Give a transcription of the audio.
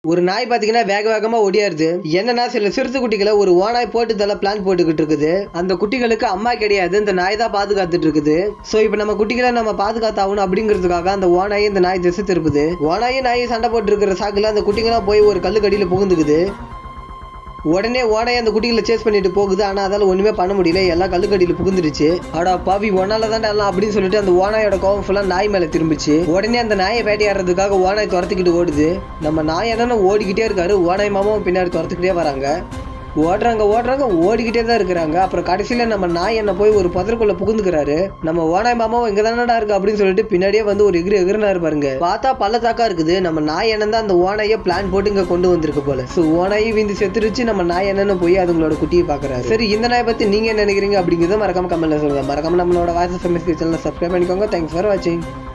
ஒரு நாய் பாத்தீங்கன்னா வேக வேகமா ஓடியாருது என்னன்னா சில சிறுத்தை குட்டிகளை ஒரு ஓனாய் போட்டு தள்ள பிளான் போட்டுக்கிட்டு இருக்குது அந்த குட்டிகளுக்கு அம்மா கிடையாது இந்த நாய் தான் பாதுகாத்துட்டு இருக்குது சோ இப்போ நம்ம குட்டிகளை நம்ம பாதுகாத்தாகணும் அப்படிங்கிறதுக்காக அந்த ஓனாயை இந்த நாய் திசை திருப்புது ஓனாயும் நாயும் சண்டை போட்டு இருக்கிற சாக்குல அந்த குட்டிங்களாம் போய் ஒரு கல்லு கடியில புகுந்துக்குது உடனே ஓனாய் அந்த குட்டிகளை சேஸ் பண்ணிட்டு போகுது ஆனா அதால ஒண்ணுமே பண்ண முடியல எல்லாம் கல்லுக்கடியில புகுந்துருச்சு அடா பாவி ஒன்னால தான் எல்லாம் அப்படின்னு சொல்லிட்டு அந்த ஓனாயோட கோவம் ஃபுல்லா நாய் மேல திரும்பிச்சு உடனே அந்த நாயை வேட்டையாடுறதுக்காக ஓனாய் துரத்துக்கிட்டு ஓடுது நம்ம நாய் என்னன்னா ஓடிக்கிட்டே இருக்காரு ஓனாய் மாமாவும் பின்னாடி துரத்துக்கிட்டே வராங்க ஓடுறாங்க ஓடுறாங்க ஓடிக்கிட்டே தான் இருக்கிறாங்க அப்புறம் கடைசியில நம்ம நாய் என்ன போய் ஒரு புதருக்குள்ள புகுந்துக்கிறாரு நம்ம ஓனாய் மாமாவும் இங்க தானடா இருக்கு அப்படின்னு சொல்லிட்டு பின்னாடியே வந்து ஒரு எகிரி எகிரினாரு பாருங்க பார்த்தா பள்ளத்தாக்கா இருக்குது நம்ம நாய் என்ன தான் அந்த ஓனாயை பிளான் போட்டு இங்க கொண்டு வந்திருக்கு போல சோ ஓனாயை வீந்து செத்துருச்சு நம்ம நாய் என்னன்னு போய் அதுங்களோட குட்டியை பாக்குறாரு சரி இந்த நாயை பத்தி நீங்க என்ன நினைக்கிறீங்க அப்படிங்கறத மறக்காம கமெண்ட்ல சொல்லுங்க மறக்காம நம்மளோட வாய்ஸ் ஃபேமஸ் சேனலை சப்ஸ்கிரைப் பண்ணிக்கோங்க தேங்க்ஸ் ஃபார் வாட்சிங்